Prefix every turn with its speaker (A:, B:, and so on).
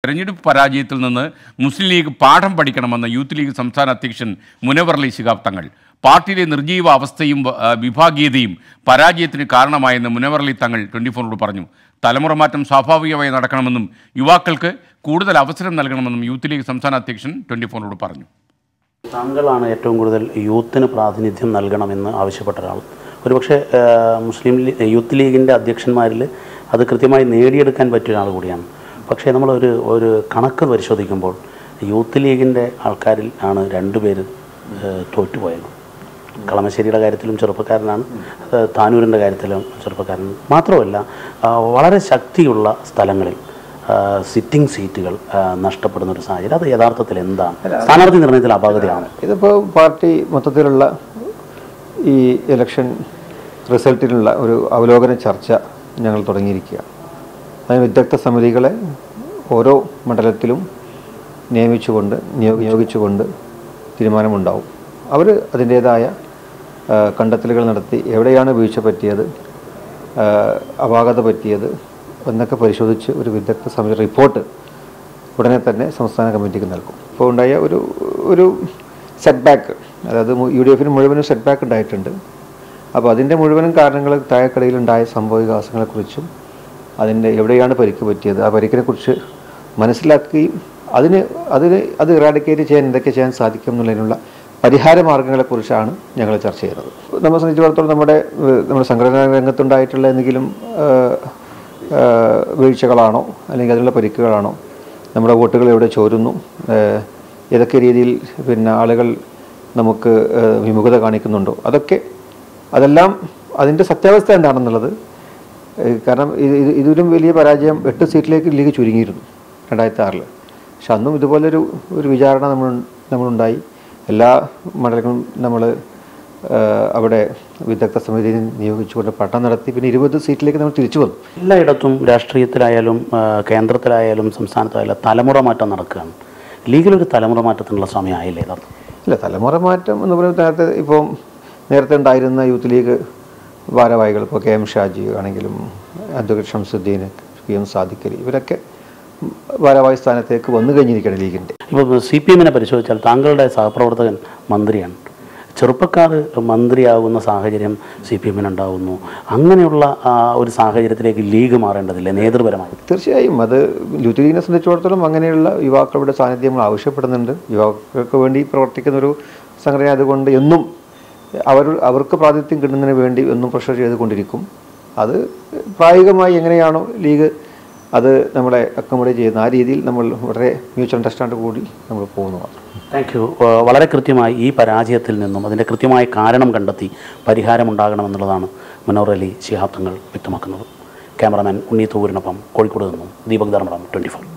A: തെരഞ്ഞെടുപ്പ് പരാജയത്തിൽ നിന്ന് മുസ്ലിം ലീഗ് പാഠം പഠിക്കണമെന്ന് യൂത്ത് ലീഗ് സംസ്ഥാന അധ്യക്ഷൻ മുനവർലി ശിഹാബ് തങ്ങൾ പാർട്ടിയിലെ നിർജീവ അവസ്ഥയും ആ, വിഭാഗീയതയും പരാജയത്തിന് കാരണമായെന്ന് മുനവർലി തങ്ങൾ ട്വൻറ്റി ഫോറിനോട് പറഞ്ഞു തലമുറ മാറ്റം സ്വാഭാവികമായി നടക്കണമെന്നും യുവാക്കൾക്ക് കൂടുതൽ അവസരം നൽകണമെന്നും യൂത്ത് ലീഗ് സംസ്ഥാന അധ്യക്ഷൻ ട്വൻറ്റി ഫോറിനോട് പറഞ്ഞു
B: താങ്കളാണ് ഏറ്റവും കൂടുതൽ യൂത്തിന് പ്രാതിനിധ്യം നൽകണമെന്ന് ആവശ്യപ്പെട്ട ഒരാൾ ഒരുപക്ഷെ ആ, മുസ്ലിം ലീ യൂത്ത് ലീഗിൻ്റെ അധ്യക്ഷന്മാരിൽ അത് കൃത്യമായി നേടിയെടുക്കാൻ പറ്റിയ ഒരാൾ കൂടിയാണ് പക്ഷേ നമ്മളൊരു ഒരു കണക്ക് പരിശോധിക്കുമ്പോൾ യൂത്ത് ലീഗിൻ്റെ ആൾക്കാരിൽ ആണ് രണ്ടുപേര് ആ, തോറ്റുപോയത് കളമശ്ശേരിയുടെ കാര്യത്തിലും ചെറുപ്പക്കാരനാണ് ആ, താനൂരിൻ്റെ കാര്യത്തിലും ചെറുപ്പക്കാരൻ മാത്രമല്ല ആ, വളരെ ശക്തിയുള്ള സ്ഥലങ്ങളിൽ സിറ്റിംഗ് സീറ്റുകൾ ആ, നഷ്ടപ്പെടുന്ന ഒരു സാഹചര്യം അത് യഥാർത്ഥത്തിൽ എന്താണ് സ്ഥാനാർത്ഥി നിർണയത്തിൽ അപാകതയാണ്
C: ഇതിപ്പോൾ പാർട്ടി മൊത്തത്തിലുള്ള ഈ ഇലക്ഷൻ റിസൾട്ടിനുള്ള ഒരു അവലോകന ചർച്ച ഞങ്ങൾ തുടങ്ങിയിരിക്കുക അതിന് വിദഗ്ധ സമിതികളെ ഓരോ മണ്ഡലത്തിലും നിയമിച്ചുകൊണ്ട് നിയോ- നിയോഗിച്ചുകൊണ്ട് തീരുമാനമുണ്ടാവും അവർ അതിൻ്റേതായ ആ, കണ്ടെത്തലുകൾ നടത്തി എവിടെയാണ് വീഴ്ച പറ്റിയത് ആ, അപാകത പറ്റിയത് എന്നൊക്കെ പരിശോധിച്ച് ഒരു വിദഗ്ധ സമിതി റിപ്പോർട്ട് ഉടനെ തന്നെ സംസ്ഥാന കമ്മിറ്റിക്ക് നൽകും ഇപ്പോൾ ഉണ്ടായ ഒരു ഒരു സെറ്റ് ബാക്ക് അതായത് യു ഡി എഫിന് മുഴുവനും സെറ്റ് ബാക്ക് ഉണ്ടായിട്ടുണ്ട് അപ്പോൾ അതിൻ്റെ മുഴുവനും കാരണങ്ങൾ താഴെക്കടയിലുണ്ടായ സംഭവ വികാസങ്ങളെക്കുറിച്ചും അതിൻ്റെ എവിടെയാണ് പരിക്ക് പറ്റിയത് ആ പരിക്കിനെ കുറിച്ച് മനസ്സിലാക്കുകയും അതിന് അതിന് അത് ഇറാഡിക്കേറ്റ് ചെയ്യാൻ എന്തൊക്കെ ചെയ്യാൻ സാധിക്കും എന്നുള്ളതിനുള്ള പരിഹാര മാർഗങ്ങളെക്കുറിച്ചാണ് ഞങ്ങൾ ചർച്ച ചെയ്യുന്നത് നമ്മളെ സംബന്ധിച്ചിടത്തോളം നമ്മുടെ ഏഹ്, നമ്മുടെ സംഘടനാ രംഗത്തുണ്ടായിട്ടുള്ള എന്തെങ്കിലും ഏഹ്, ഏഹ്, വീഴ്ചകളാണോ അല്ലെങ്കിൽ അതിനുള്ള പരിക്കുകളാണോ നമ്മുടെ വോട്ടുകൾ എവിടെ ചോരുന്നു ഏഹ്, ഏതൊക്കെ രീതിയിൽ പിന്നെ ആളുകൾ നമുക്ക് ഏഹ്, വിമുഖത കാണിക്കുന്നുണ്ടോ അതൊക്കെ അതെല്ലാം അതിൻ്റെ സത്യാവസ്ഥ എന്താണെന്നുള്ളത് ഏഹ്, കാരണം ഇത് ഇത് ഇതിലും വലിയ പരാജയം എട്ട് സീറ്റിലേക്ക് ലീഗ് ചുരുങ്ങിയിരുന്നു രണ്ടായിരത്തി ആറിൽ പക്ഷെ അന്നും ഇതുപോലൊരു ഒരു വിചാരണ നമ്മൾ നമ്മളുണ്ടായി എല്ലാ മണ്ഡലങ്ങളും നമ്മൾ അവിടെ വിദഗ്ധ സമിതി നിയോഗിച്ചുകൊണ്ട് പഠനം നടത്തി പിന്നെ ഇരുപത് സീറ്റിലേക്ക് നമ്മൾ തിരിച്ചു വന്നു
B: എല്ലായിടത്തും രാഷ്ട്രീയത്തിലായാലും ആ, കേന്ദ്രത്തിലായാലും സംസ്ഥാനത്തായാലും തലമുറ മാറ്റം നടക്കുകയാണ് ലീഗിലൊരു തലമുറ മാറ്റത്തിനുള്ള സമയമായില്ലേ യഥാർത്ഥം
C: ഇല്ല തലമുറ മാറ്റം എന്ന് പറയുന്നത് നേരത്തെ ഇപ്പം നേരത്തെ ഉണ്ടായിരുന്ന യൂത്ത് ലീഗ് ഭാരവാഹികൾ ഇപ്പോൾ കെ എം ഷാജി ആണെങ്കിലും advocate Shamsuddin P M Sadiqali ഇവരൊക്കെ ഭാരവാഹി സ്ഥാനത്തേക്ക് വന്നു കഴിഞ്ഞിരിക്കുകയാണ് ലീഗിൻ്റെ
B: ഇപ്പോൾ സി പി എമ്മിനെ പരിശോധിച്ചാൽ താങ്കളുടെ സഹപ്രവർത്തകൻ മന്ത്രിയാണ് ചെറുപ്പക്കാർ മന്ത്രിയാകുന്ന സാഹചര്യം സി പി എമ്മിനുണ്ടാകുന്നു അങ്ങനെയുള്ള ആ, ഒരു സാഹചര്യത്തിലേക്ക് ലീഗ് മാറേണ്ടതില്ലേ നേതൃപരമായി
C: തീർച്ചയായും അത് യൂത്ത് ലീഗിനെ സംബന്ധിച്ചിടത്തോളം അങ്ങനെയുള്ള യുവാക്കളുടെ സാന്നിധ്യം നമ്മൾ ആവശ്യപ്പെടുന്നുണ്ട് യുവാക്കൾക്ക് വേണ്ടി പ്രവർത്തിക്കുന്ന ഒരു സംഘടന അതുകൊണ്ട് എന്നും അവർ അവർക്ക് പ്രാതിനിധ്യം കിട്ടുന്നതിന് വേണ്ടി എന്നും പ്രഷർ ചെയ്തുകൊണ്ടിരിക്കും അത് പ്രായോഗികമായി എങ്ങനെയാണോ ലീഗ് അത് നമ്മളെ അക്കോമഡേറ്റ് ചെയ്യുന്ന ആ രീതിയിൽ നമ്മൾ വളരെ മ്യൂച്വൽ അണ്ടർസ്റ്റാൻഡ് കൂടി നമ്മൾ പോകുന്നതാണ്
B: താങ്ക് യു വളരെ കൃത്യമായി ഈ പരാജയത്തിൽ നിന്നും അതിൻ്റെ കൃത്യമായ കാരണം കണ്ടെത്തി പരിഹാരമുണ്ടാകണമെന്നുള്ളതാണ് മനോഹർ അലി ശിഹാബ് തങ്ങൾ വ്യക്തമാക്കുന്നത് ക്യാമറാമാൻ ഉണ്ണി തൂരിനൊപ്പം കോഴിക്കോട് നിന്നും ദീപക് ധർമ്മടം ട്വൻറ്റി ഫോർ